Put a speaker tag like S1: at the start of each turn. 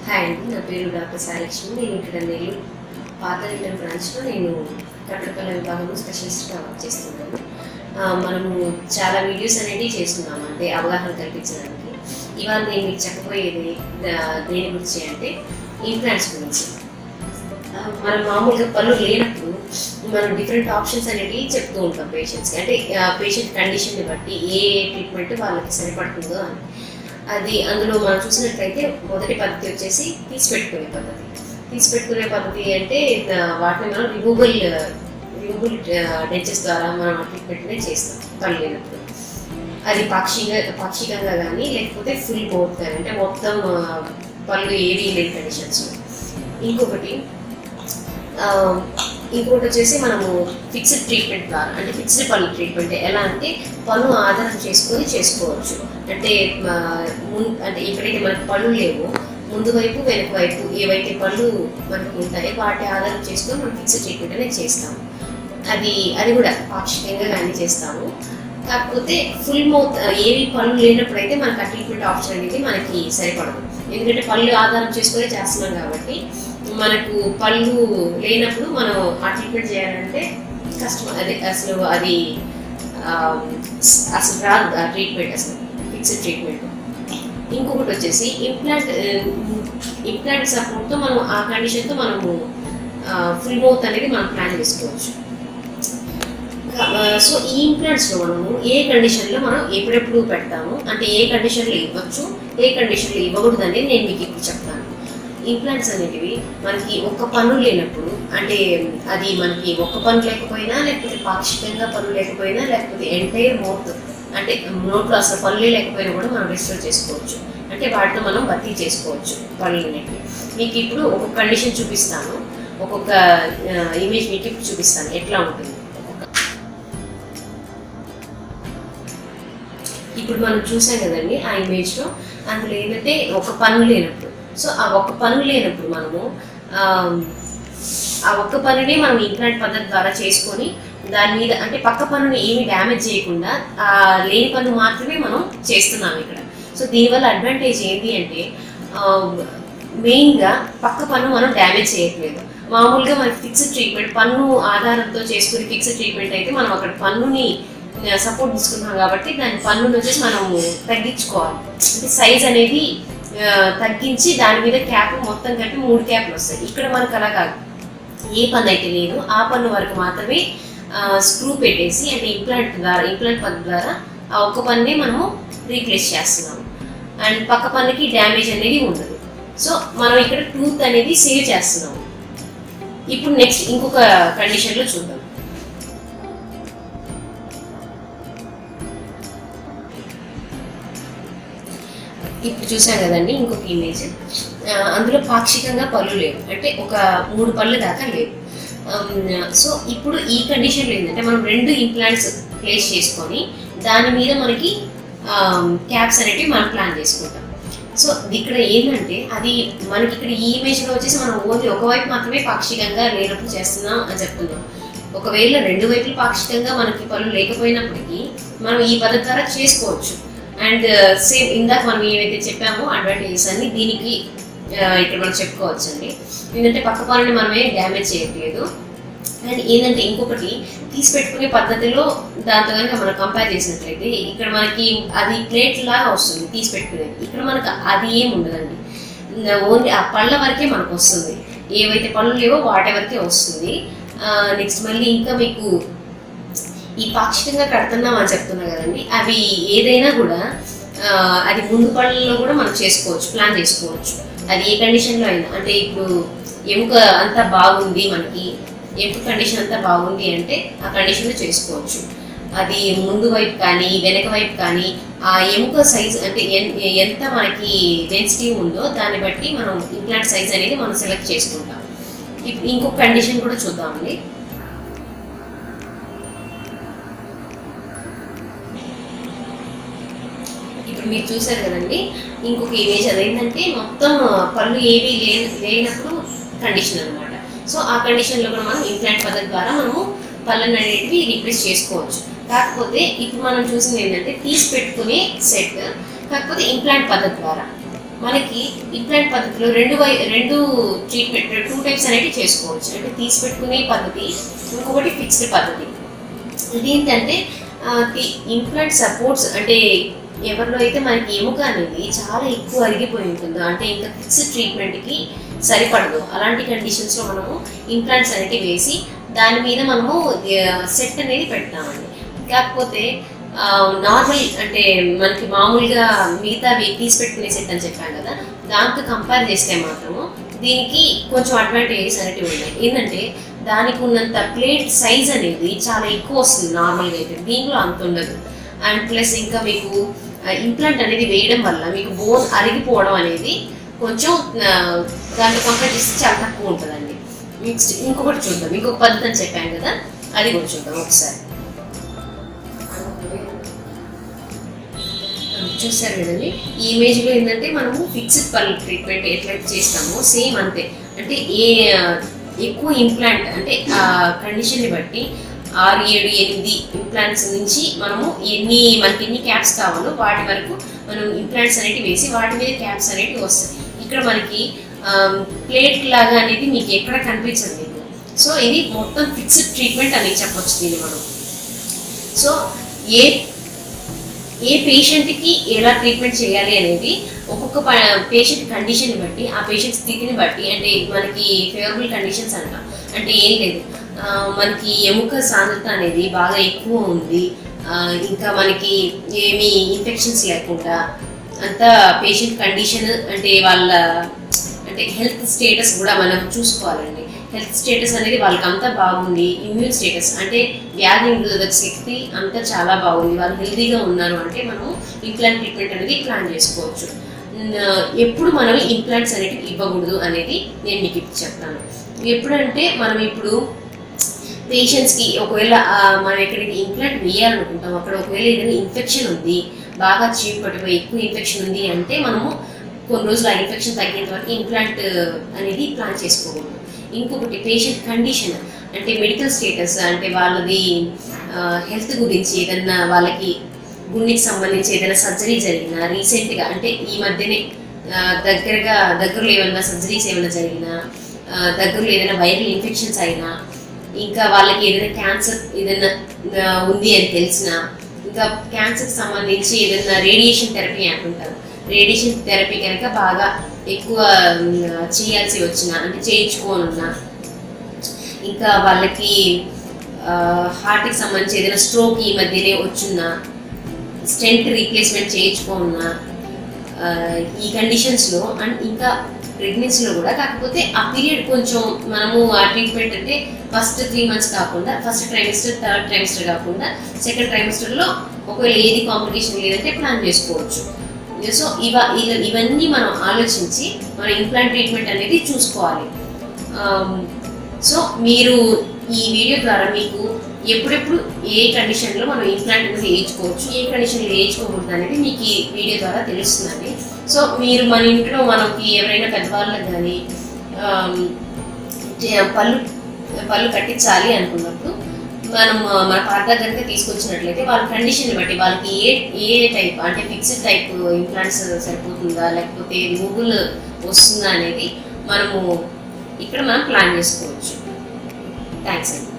S1: hi అండి నా పేరు డాక్టర్ సాలక్ష్మి నేను ఇక్కడ నేను పాత ఇంటర్ బ్రాంచ్లో నేను కట్టపల్ల విభాగంలో స్పెషలిస్ట్గా వర్క్ చేస్తున్నాను ఆ, మనము చాలా వీడియోస్ అనేవి చేస్తున్నాము అంటే అవగాహన కల్పించడానికి ఇవాళ నేను మీకు చెప్పబోయేది దా- దేని గురించి అంటే ఇంప్లాంట్స్ గురించి ఆ, మనం మామూలుగా పళ్ళు లేనప్పుడు మనం డిఫరెంట్ ఆప్షన్స్ అనేవి చెప్తూ ఉంటాం పేషెంట్స్కి అంటే పేషెంట్ కండిషన్ని బట్టి ఏ ట్రీట్మెంట్ వాళ్ళకి సరిపడుతుందో అని అది అందులో మనం చూసినట్లయితే మొదటి పద్ధతి వచ్చేసి తీసి పెట్టుకునే పద్ధతి తీసి పెట్టుకునే పద్ధతి అంటే ఆ, వాటిని మనం రిమూవల్ రిమూవల్ డెంచెస్ ద్వారా మనం ట్రీట్మెంట్నే చేస్తాం పళ్ళు లేనప్పుడు అది పాక్షిక పాక్షికంగా కానీ లేకపోతే ఫుల్ బోత్ కానీ అంటే మొత్తం ఆ, పళ్ళు ఏవి లేని కండిషన్స్ ఇంకొకటి ఆ, ఇంకొకటి వచ్చేసి మనము ఫిక్స్డ్ ట్రీట్మెంట్ ద్వారా అంటే ఫిక్స్డ్ పళ్ళు ట్రీట్మెంట్ ఎలా అంటే పన్ను ఆధారం చేసుకొని చేసుకోవచ్చు అంటే ఆ, ముం- అంటే ఎక్కడైతే మనకు పళ్ళు లేవో ముందు వైపు వెనక వైపు ఏవైతే పళ్ళు మనకు ఉంటాయో వాటి ఆధారం చేసుకొని మనం ఫిక్స్డ్ ట్రీట్మెంట్ అనేది చేస్తాము అది అది కూడా పాక్షికంగా కానీ చేస్తాము కాకపోతే ఫుల్ మౌత్ ఏవి పళ్ళు లేనప్పుడు అయితే మనకు ఆ ట్రీట్మెంట్ ఆప్షన్ అనేది మనకి సరిపడదు ఎందుకంటే పళ్ళు ఆధారం చేసుకొని చేస్తున్నాం కాబట్టి మనకు పళ్ళు లేనప్పుడు మనం ఆ ట్రీట్మెంట్ చేయాలంటే కష్టం అది అసలు అది ఆ, అసలు రాదు ఆ ట్రీట్మెంట్ అసలు ఫిక్స్డ్ ట్రీట్మెంట్ ఇంకొకటి వచ్చేసి ఇంప్లాంట్ ఇంప్లాంట్ సపోర్ట్తో మనం ఆ కండిషన్తో మనము ఫుల్ మౌత్ అనేది మనం ప్లాన్ చేసుకోవచ్చు సో ఈ ఇంప్లాంట్స్లో మనము ఏ కండిషన్లో మనం ఎప్పుడెప్పుడు పెడతాము అంటే ఏ కండిషన్లో ఇవ్వచ్చు ఏ కండిషన్లో ఇవ్వకూడదు అనేది నేను మీకు ఇప్పుడు చెప్తాను ఇంప్లాంట్స్ అనేటివి మనకి ఒక్క పన్ను లేనప్పుడు అంటే అది మనకి ఒక్క పన్ను లేకపోయినా లేకపోతే పాక్షికంగా పన్ను లేకపోయినా లేకపోతే ఎంటైర్ మౌత్ అంటే నోట్లో అసలు పళ్ళు లేకపోయినా కూడా మనం రెస్టోర్ చేసుకోవచ్చు అంటే వాటితో మనం భర్తీ చేసుకోవచ్చు పళ్ళు అనేటివి మీకు ఇప్పుడు ఒక్కొక్క కండిషన్ చూపిస్తాను ఒక్కొక్క ఇమేజ్ మీకు ఇప్పుడు చూపిస్తాను ఎట్లా ఉంటుంది ఇప్పుడు మనం చూసాం కదండి ఆ ఇమేజ్లో అందులో ఏంటంటే ఒక పన్ను లేనప్పుడు సో ఆ ఒక్క పన్ను లేనప్పుడు మనము ఆ, ఆ ఒక్క పన్నుని మనం ఇంప్లాంట్ పద్ధతి ద్వారా చేసుకొని దాని మీద అంటే పక్క పన్నుని ఏమి డ్యామేజ్ చేయకుండా ఆ లేని పన్ను మాత్రమే మనం చేస్తున్నాం ఇక్కడ సో దీనివల్ల అడ్వాంటేజ్ ఏంటి అంటే మెయిన్గా పక్క పన్ను మనం డ్యామేజ్ చేయట్లేదు మామూలుగా మనకి ఫిక్స్డ్ ట్రీట్మెంట్ పన్ను ఆధారంతో చేసుకుని ఫిక్స్డ్ ట్రీట్మెంట్ అయితే మనం అక్కడ పన్నుని సపోర్ట్ తీసుకుంటున్నాం కాబట్టి దాని పన్నును వచ్చేసి మనము తగ్గించుకోవాలి అంటే సైజ్ అనేది ఆ, తగ్గించి దాని మీద క్యాప్ మొత్తం కలిపి మూడు క్యాప్లు వస్తాయి ఇక్కడ మనకు అలా కాదు ఏ పన్ను అయితే లేదు ఆ పన్ను వరకు మాత్రమే స్క్రూ పెట్టేసి అంటే ఇంప్లాంట్ ద్వారా ఇంప్లాంట్ పన్ను ద్వారా ఆ ఒక్క పన్నే మనము రీప్లేస్ చేస్తున్నాము అండ్ పక్క పన్నుకి డ్యామేజ్ అనేది ఉండదు సో మనం ఇక్కడ టూత్ అనేది సేవ్ చేస్తున్నాము ఇప్పుడు నెక్స్ట్ ఇంకొక కండిషన్లో చూద్దాం ఇప్పుడు చూసాం కదండి ఇంకొక ఇమేజ్ ఆ, అందులో పాక్షికంగా పళ్ళు లేవు అంటే ఒక మూడు పళ్ళు దాకా లేవు సో ఇప్పుడు ఈ కండిషన్లో ఏంటంటే మనం రెండు ఇంప్లాంట్స్ ప్లేస్ చేసుకొని దాని మీద మనకి క్యాప్స్ అనేటివి మనం ప్లాన్ చేసుకుంటాం సో ఇక్కడ ఏంటంటే అది మనకి ఇక్కడ ఈ ఇమేజ్లో వచ్చేసి మనం ఓన్లీ ఒకవైపు మాత్రమే పాక్షికంగా లేనప్పుడు చేస్తున్నాం అని చెప్తున్నాం ఒకవేళ రెండు వైపులు పాక్షికంగా మనకి పళ్ళు లేకపోయినప్పటికీ మనం ఈ పద్ధతి ద్వారా చేసుకోవచ్చు అండ్ సేమ్ ఇందాక మనం ఏవైతే చెప్పామో అడ్వాంటేజెస్ అన్ని దీనికి ఆ, ఇక్కడ మనం చెప్పుకోవచ్చు అండి ఏంటంటే పక్క పనుని మనమే డ్యామేజ్ చేయట్లేదు అండ్ ఏంటంటే ఇంకొకటి తీసి పెట్టుకునే పద్ధతిలో దాంతో కనుక మనం కంపేర్ చేసినట్లయితే ఇక్కడ మనకి అది ప్లేట్ లాగా వస్తుంది తీసి పెట్టుకునేది ఇక్కడ మనకు అది ఏం ఉండదండి ఓన్లీ ఆ పళ్ళ వరకే మనకు వస్తుంది ఏవైతే పళ్ళు లేవో వాటి వరకే వస్తుంది నెక్స్ట్ మళ్ళీ ఇంకా మీకు ఈ పాక్షికంగా కడుతున్నాం అని చెప్తున్నా కదండి అవి ఏదైనా కూడా ఆ, అది ముందు పళ్ళలో కూడా మనం చేసుకోవచ్చు ప్లాన్ చేసుకోవచ్చు అది ఏ కండిషన్లో అయినా అంటే ఇప్పుడు ఎముక అంతా బాగుంది మనకి ఎముక కండిషన్ అంతా బాగుంది అంటే ఆ కండిషన్లో చేసుకోవచ్చు అది ముందు వైపు కానీ వెనక వైపు కానీ ఆ ఎముక సైజ్ అంటే ఎన్- ఎంత మనకి డెన్సిటీ ఉందో దాన్ని బట్టి మనం ఇంప్లాంట్ సైజ్ అనేది మనం సెలెక్ట్ చేసుకుంటాం ఇప్- ఇంకొక కండిషన్ కూడా చూద్దామండి ఇప్పుడు మీరు చూసారు కదండి ఇంకొక ఇమేజ్ అదేంటంటే మొత్తం పళ్ళు ఏవి లే లేనప్పుడు కండిషన్ అనమాట సో ఆ కండిషన్లో కూడా మనం ఇంప్లాంట్ పద్ధతి ద్వారా మనము పళ్ళని అనేటివి రీప్లేస్ చేసుకోవచ్చు కాకపోతే ఇప్పుడు మనం చూసింది ఏంటంటే తీసి పెట్టుకునే సెట్ కాకపోతే ఇంప్లాంట్ పద్ధతి ద్వారా మనకి ఇంప్లాంట్ పద్ధతిలో రెండు వై రెండు ట్రీట్మెంట్ టూ టైప్స్ అనేవి చేసుకోవచ్చు అంటే తీసి పెట్టుకునే పద్ధతి ఇంకొకటి ఫిక్స్డ్ పద్ధతి ఇదేంటంటే ఇంప్లాంట్ సపోర్ట్స్ అంటే ఎవరిలో అయితే మనకి ఎముక అనేది చాలా ఎక్కువ అరిగిపోయి ఉంటుందో అంటే ఇంకా ఫిక్స్డ్ ట్రీట్మెంట్కి సరిపడదు అలాంటి కండిషన్స్లో మనము ఇంప్లాంట్స్ అనేవి వేసి దాని మీద మనము సెట్ అనేది పెడతామండి కాకపోతే నార్మల్ అంటే మనకి మామూలుగా మిగతా తీసి పెట్టుకునే సెట్ అని చెప్పాను కదా దాంతో కంపేర్ చేస్తే మాత్రము దీనికి కొంచెం అడ్వాంటేజెస్ అనేవి ఉన్నాయి ఏంటంటే దానికి ఉన్నంత ప్లేట్ సైజ్ అనేది చాలా ఎక్కువ వస్తుంది నార్మల్గా అయితే దీంట్లో అంత ఉండదు అండ్ ప్లస్ ఇంకా మీకు ఇంప్లాంట్ అనేది వేయడం వల్ల మీకు బోన్ అరిగిపోవడం అనేది కొంచెం ఆ, దాంట్లో కంపేర్ చేస్తే చాలా తక్కువ ఉంటుందండి నెక్స్ట్ ఇంకొకటి చూద్దాం ఇంకొక పద్ధతి అని చెప్పాను కదా అది కూడా చూద్దాం ఒకసారి చూసారు కదండి ఈ ఇమేజ్లో ఏంటంటే మనము ఫిక్స్డ్ పల్ ట్రీట్మెంట్ ఎట్లయితే చేస్తామో సేమ్ అంతే అంటే ఏ ఎక్కువ ఇంప్లాంట్ అంటే ఆ కండిషన్ని బట్టి ఆరు ఏడు ఎనిమిది ఇంప్లాంట్స్ నుంచి మనము ఎన్ని మనకి ఎన్ని క్యాప్స్ కావాలో వాటి వరకు మనం ఇంప్లాంట్స్ అనేవి వేసి వాటి మీద క్యాప్స్ అనేవి వస్తాయి ఇక్కడ మనకి ప్లేట్ లాగా అనేది మీకు ఎక్కడ కనిపించదు మీకు సో ఇది మొత్తం ఫిక్స్డ్ ట్రీట్మెంట్ అనేది చెప్పొచ్చు దీన్ని మనం సో ఏ ఏ పేషెంట్కి ఎలా ట్రీట్మెంట్ చేయాలి అనేది ఒక్కొక్క పేషెంట్ కండిషన్ బట్టి ఆ పేషెంట్ స్థితిని బట్టి అంటే మనకి ఫేవరబుల్ కండిషన్స్ అంట అంటే ఏం లేదు ఆ, మనకి ఎముక సాంద్రత అనేది బాగా ఎక్కువ ఉంది ఆ, ఇంకా మనకి ఏమి ఇన్ఫెక్షన్స్ లేకుండా అంతా పేషెంట్ కండిషన్ అంటే వాళ్ళ అంటే హెల్త్ స్టేటస్ కూడా మనం చూసుకోవాలండి హెల్త్ స్టేటస్ అనేది వాళ్ళకి అంతా బాగుంది ఇమ్యూన్ స్టేటస్ అంటే వ్యాధి నిరోధక శక్తి అంతా చాలా బాగుంది వాళ్ళు హెల్తీగా ఉన్నారు అంటే మనము ఇంప్లాంట్ ట్రీట్మెంట్ అనేది ప్లాన్ చేసుకోవచ్చు న- ఎప్పుడు మనం ఇంప్లాంట్స్ అనేవి ఇవ్వకూడదు అనేది నేను మీకు ఇప్పుడు చెప్తాను ఎప్పుడంటే మనం ఇప్పుడు పేషెంట్స్కి ఒకవేళ ఆ, మనం ఎక్కడికి ఇంప్లాంట్ వేయాలనుకుంటాం అక్కడ ఒకవేళ ఏదైనా ఇన్ఫెక్షన్ ఉంది బాగా చీపు పట్టిపోయి ఎక్కువ ఇన్ఫెక్షన్ ఉంది అంటే మనము కొన్ని రోజులు ఆ ఇన్ఫెక్షన్ తగ్గేంత వరకు ఇంప్లాంట్ అనేది ప్లాన్ చేసుకోకూడదు ఇంకొకటి పేషెంట్ కండిషన్ అంటే మెడికల్ స్టేటస్ అంటే వాళ్ళది హెల్త్ గురించి ఏదన్నా వాళ్ళకి గుండెకి సంబంధించి ఏదైనా సర్జరీ జరిగినా రీసెంట్గా అంటే ఈ మధ్యనే ఆ, దగ్గరగా దగ్గరలో ఏమైనా సర్జరీస్ ఏమైనా జరిగినా ఆ, దగ్గరలో ఏదైనా వైరల్ ఇన్ఫెక్షన్స్ అయినా ఇంకా వాళ్ళకి ఏదైనా క్యాన్సర్ ఏదైనా ఆ, ఉంది అని తెలిసినా ఇంకా క్యాన్సర్కి సంబంధించి ఏదైనా రేడియేషన్ థెరపీ అంటుంటారు రేడియేషన్ థెరపీ కనుక బాగా ఎక్కువ ఉమ్, చేయాల్సి వచ్చిన అంటే చేయించుకోనున్నా ఇంకా వాళ్ళకి హార్ట్కి సంబంధించి ఏదైనా స్ట్రోక్ ఈ మధ్యనే వచ్చున్నా స్టెంట్ రీప్లేస్మెంట్ చేయించుకోనున్నా ఆ, ఈ కండిషన్స్లో అండ్ ఇంకా ప్రెగ్నెన్సీలో కూడా కాకపోతే ఆ పీరియడ్ కొంచెం మనము ఆ ట్రీట్మెంట్ అంటే ఫస్ట్ త్రీ మంత్స్ కాకుండా ఫస్ట్ ట్రైమిస్టర్ థర్డ్ ట్రైమిస్టర్ కాకుండా సెకండ్ ట్రైమిస్టర్లో ఒకవేళ ఏది కాంప్లికేషన్ లేదంటే ప్లాన్ చేసుకోవచ్చు సో ఇవ ఇవ- ఇవన్నీ మనం ఆలోచించి మన ఇంప్లాంట్ ట్రీట్మెంట్ అనేది చూసుకోవాలి ఆమ్, సో మీరు ఈ వీడియో ద్వారా మీకు ఎప్పుడెప్పుడు ఏ కండిషన్లో మనం ఇంప్లాంట్ అనేది వేయించుకోవచ్చు ఏ కండిషన్లో వేయించుకోకూడదు అనేది మీకు ఈ వీడియో ద్వారా తెలుస్తుందండి సో మీరు మన ఇంట్లో మనకి ఎవరైనా పెద్దవాళ్ళకి కానీ ఆమ్, చే- పళ్ళు పళ్ళు కట్టించాలి అనుకున్నప్పుడు మనం ఆ, మన పార్ట్నర్ కనుక తీసుకొచ్చినట్లయితే వాళ్ళ కండిషన్ బట్టి వాళ్ళకి ఏ ఏ టైప్ అంటే ఫిక్స్డ్ టైప్ ఇంప్లాంట్స్ సరిపోతుందా లేకపోతే రిమూవబుల్ వస్తుందా అనేది మనము ఇక్కడ మనం ప్లాన్ చేసుకోవచ్చు థ్యాంక్స్ అండి